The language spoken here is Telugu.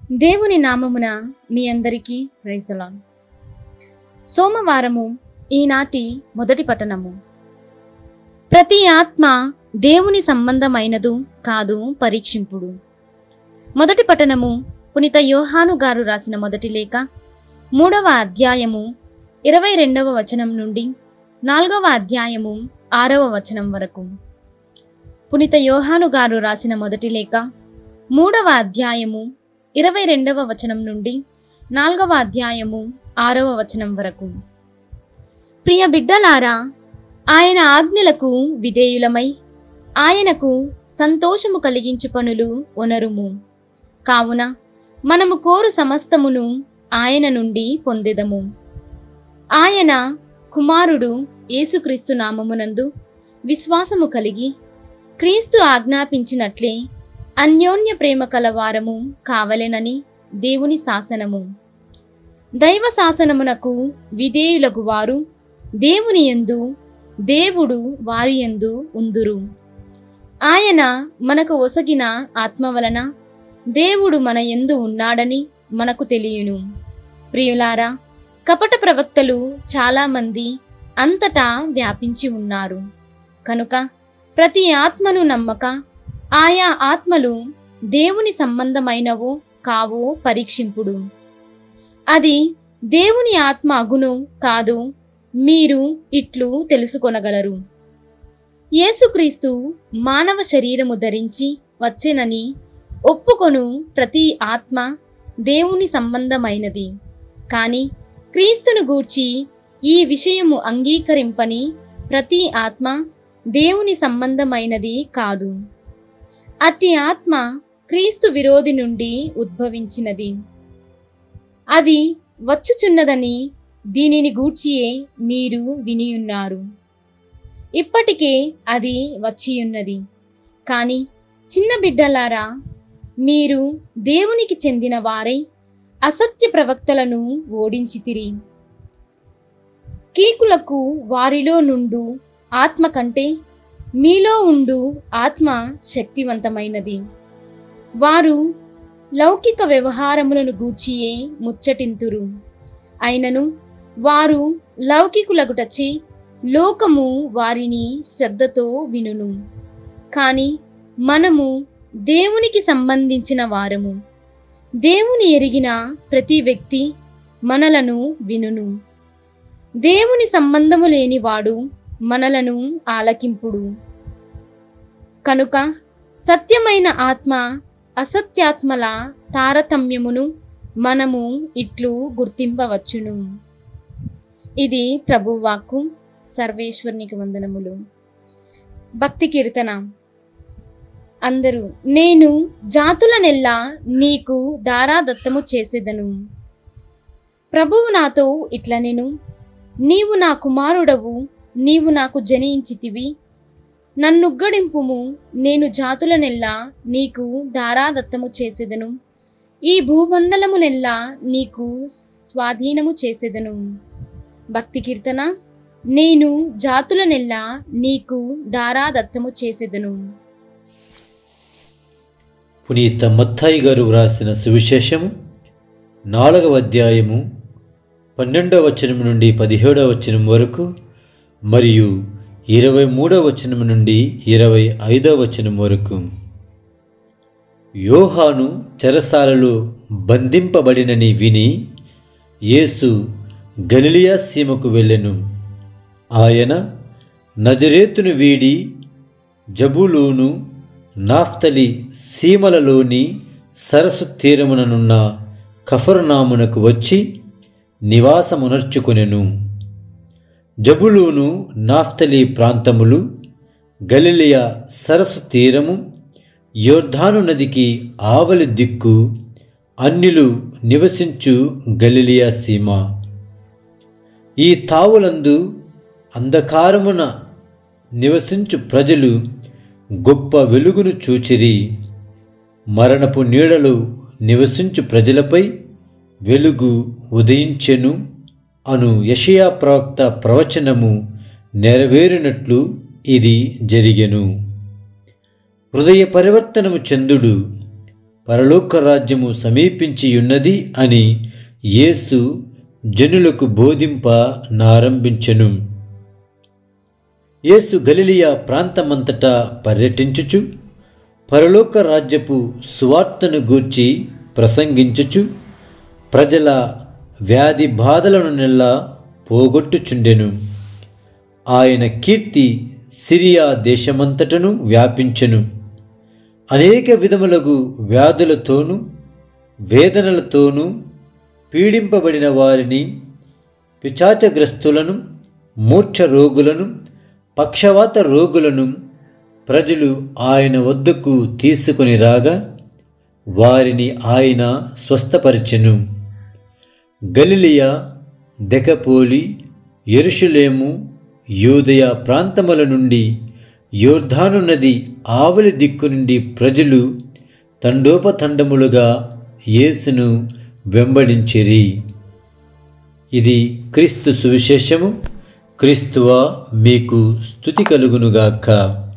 దేవుని నామమున మీ అందరికీ ప్రైజ్లాన్ సోమవారము ఈనాటి మొదటి పట్టణము ప్రతి ఆత్మ దేవుని సంబంధమైనదు కాదు పరీక్షింపుడు మొదటి పట్టణము పునిత యోహాను గారు రాసిన మొదటి లేఖ మూడవ అధ్యాయము ఇరవై రెండవ వచనం నుండి నాలుగవ అధ్యాయము ఆరవ వచనం వరకు పునిత యోహాను గారు రాసిన మొదటి లేఖ మూడవ అధ్యాయము ఇరవై రెండవ వచనం నుండి నాలుగవ అధ్యాయము ఆరవ వచనం వరకు ప్రియ బిడ్డలారా ఆయన ఆజ్ఞలకు విధేయులమై ఆయనకు సంతోషము కలిగించు పనులు ఒనరుము కావున మనము కోరు సమస్తమును ఆయన నుండి పొందెదము ఆయన కుమారుడు యేసుక్రీస్తు నామమునందు విశ్వాసము కలిగి క్రీస్తు ఆజ్ఞాపించినట్లే అన్యోన్య ప్రేమ కలవారము కావలెనని దేవుని శాసనము దైవ శాసనమునకు విధేయులకు వారు దేవుని యందు దేవుడు వారి యందు ఉందురు ఆయన మనకు ఒసగిన ఆత్మ వలన దేవుడు మన యందు ఉన్నాడని మనకు తెలియను ప్రియులారా కపట ప్రవక్తలు చాలామంది అంతటా వ్యాపించి ఉన్నారు కనుక ప్రతి ఆత్మను నమ్మక ఆయా ఆత్మలు దేవుని సంబంధమైనవో కావో పరీక్షింపుడు అది దేవుని ఆత్మ అగును కాదు మీరు ఇట్లు తెలుసుకొనగలరు యేసుక్రీస్తు మానవ శరీరము ధరించి వచ్చెనని ఒప్పుకొను ప్రతి ఆత్మ దేవుని సంబంధమైనది కాని క్రీస్తును గూర్చి ఈ విషయము అంగీకరింపని ప్రతి ఆత్మ దేవుని సంబంధమైనది కాదు అట్టి ఆత్మ క్రీస్తు విరోధి నుండి ఉద్భవించినది అది వచ్చుచున్నదని దీనిని గూర్చియే మీరు వినియున్నారు ఇప్పటికే అది వచ్చియున్నది కాని చిన్న బిడ్డలారా మీరు దేవునికి చెందిన వారై అసత్య ప్రవక్తలను ఓడించితిరి కీకులకు వారిలో నుండు ఆత్మ కంటే మీలో ఉండు ఆత్మ శక్తివంతమైనది వారు లౌకిక వ్యవహారములను గూర్చియే ముచ్చటింతురు అయినను వారు లౌకికులగుటచే లోకము వారిని శ్రద్ధతో వినును కాని మనము దేవునికి సంబంధించిన వారము దేవుని ఎరిగిన ప్రతి వ్యక్తి మనలను వినును దేవుని సంబంధము లేనివాడు మనలను ఆలకింపుడు కనుక సత్యమైన ఆత్మ అసత్యాత్మల తారతమ్యమును మనము ఇట్లు గుర్తింపవచ్చును ఇది ప్రభువాక్కు సర్వేశ్వరునికి వందనములు భక్తి కీర్తన అందరూ నేను జాతులనెల్లా నీకు దారాదత్తము చేసేదను ప్రభువు నాతో ఇట్ల నేను నీవు నా కుమారుడవు నీవు నాకు జనించితివి నన్నుగ్గడింపుము నేను జాతులనెల్లా నీకు దారాదత్తము చేసేదను ఈ భూమండలమునెల్లా నీకు స్వాధీనము చేసేదను భక్తి కీర్తన నేను జాతులనెల్లా నీకు దారాదత్తము చేసేదను పునీత మత్తాయి గారు వ్రాసిన సువిశేషము నాలుగవ అధ్యాయము పన్నెండవ వచనం నుండి పదిహేడవ వచనం వరకు మరియు ఇరవై మూడవ వచనం నుండి ఇరవై ఐదవ వచనం వరకు యోహాను చెరసాలలో బంధింపబడినని విని యేసు గలిలియా సీమకు వెళ్ళెను ఆయన నజరేతును వీడి జబులూను నాఫ్తలి సీమలలోని సరస్సు తీరముననున్న కఫరునామునకు వచ్చి నివాసమునర్చుకొనెను జబులూను నాఫ్తలి ప్రాంతములు గలిలియ సరస్సు తీరము యోర్ధాను నదికి ఆవలి దిక్కు అన్యులు నివసించు గలిలియా సీమ ఈ తావులందు అంధకారమున నివసించు ప్రజలు గొప్ప వెలుగును చూచిరి మరణపు నీడలు నివసించు ప్రజలపై వెలుగు ఉదయించెను అను యషయా ప్రవక్త ప్రవచనము నెరవేరినట్లు ఇది జరిగెను హృదయ పరివర్తనము చందుడు పరలోక రాజ్యము సమీపించి ఉన్నది అని యేసు జనులకు బోధింప నారంభించెను యేసు గలిలియా ప్రాంతమంతటా పర్యటించుచు పరలోక రాజ్యపు సువార్తను గూర్చి ప్రసంగించుచు ప్రజల వ్యాధి బాధలను నెల్లా పోగొట్టుచుండెను ఆయన కీర్తి సిరియా దేశమంతటను వ్యాపించెను అనేక విధములగు వ్యాధులతోనూ వేదనలతోనూ పీడింపబడిన వారిని పిచాచగ్రస్తులను మూర్ఛ రోగులను పక్షవాత రోగులను ప్రజలు ఆయన వద్దకు తీసుకొని రాగా వారిని ఆయన స్వస్థపరిచెను గలిలియా దెకపోలి ఎరుషులేము యూదయ ప్రాంతముల నుండి యోర్ధాను నది ఆవలి దిక్కు నుండి ప్రజలు తండోపతండములుగా యేసును వెంబడించిరి ఇది క్రీస్తు సువిశేషము క్రీస్తువా మీకు స్థుతి కలుగునుగాక